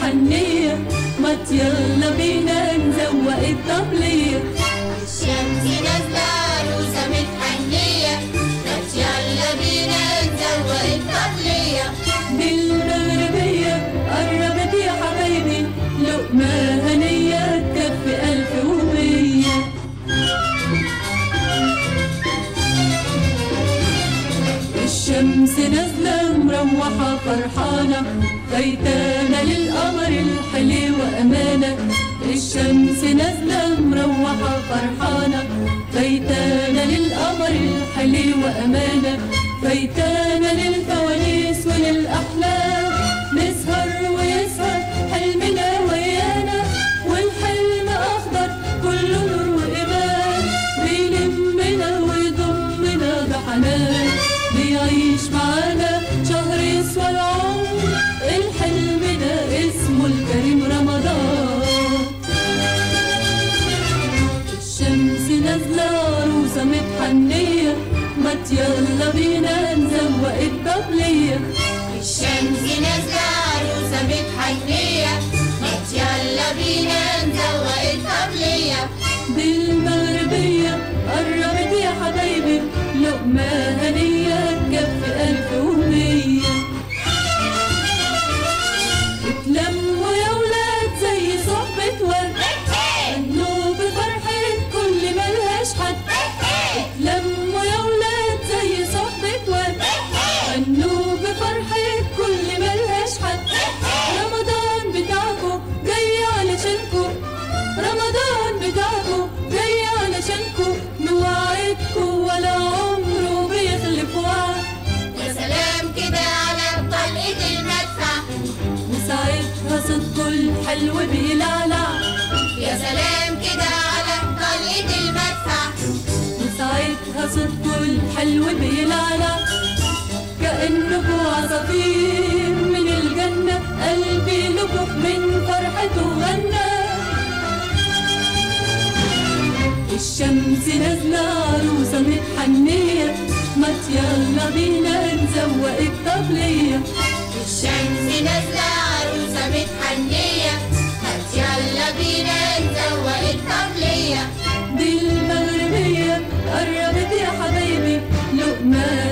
متحنية ما يلا بينا نزوق الطبلية الشمس نازلة عروسة متحنية بس يلا بينا نزوق الطبلية بالمغربية قربت يا حبايبي لقمة هنية تكفي ألف ومية الشمس نازلة مروحة فرحانة فايتانة للقمر الحلي وأمانة الشمس نازلة مروحة فرحانة فايتانة للقمر الحلي وأمانة فايتانة للفوانيس وللأحلام نسهر ويسهر حلمنا ويانا والحلم أخضر كله نور وإيمان بيلمنا ويضمنا بحنان بيعيش معانا شهر يسوى العمر الحلم ده اسمه الكريم رمضان الشمس نازلة عروسة متحنية ما يلا بينا نزوق الطبلية الشمس نازلة عروسة متحنية بس يلا بينا نزوق الطبلية بالمغربية قربت يا حبايبي لقمة هنية تكفي ألف ومية اتلموا يا ولاد زي صحبة ورد غنوا بفرحة كل ملهاش حد اتلموا يا ولاد زي صحبة ورد غنوا بفرحة كل ملهاش حد رمضان بتاعكم جاي علشانكم رمضان بتاعكم جاي علشانكم مواعيدكم ولا عمره بيخلف وعد يا سلام كده على طلقة المدفع وساعتها صدقه الحلو بيلعلع يا سلام كده على طلقة المدفع وساعتها صدقه الحلو بيلعلع كأنكوا عصافير من الجنة قلبي لكم من فرحته غنى الشمس نازلة عروسة متحنية ما يلا بينا نزوق الطبلية الشمس نازلة عروسة متحنية بس يلا بينا نزوق الطبلية دي المغربية قربت يا حبايبي لقمة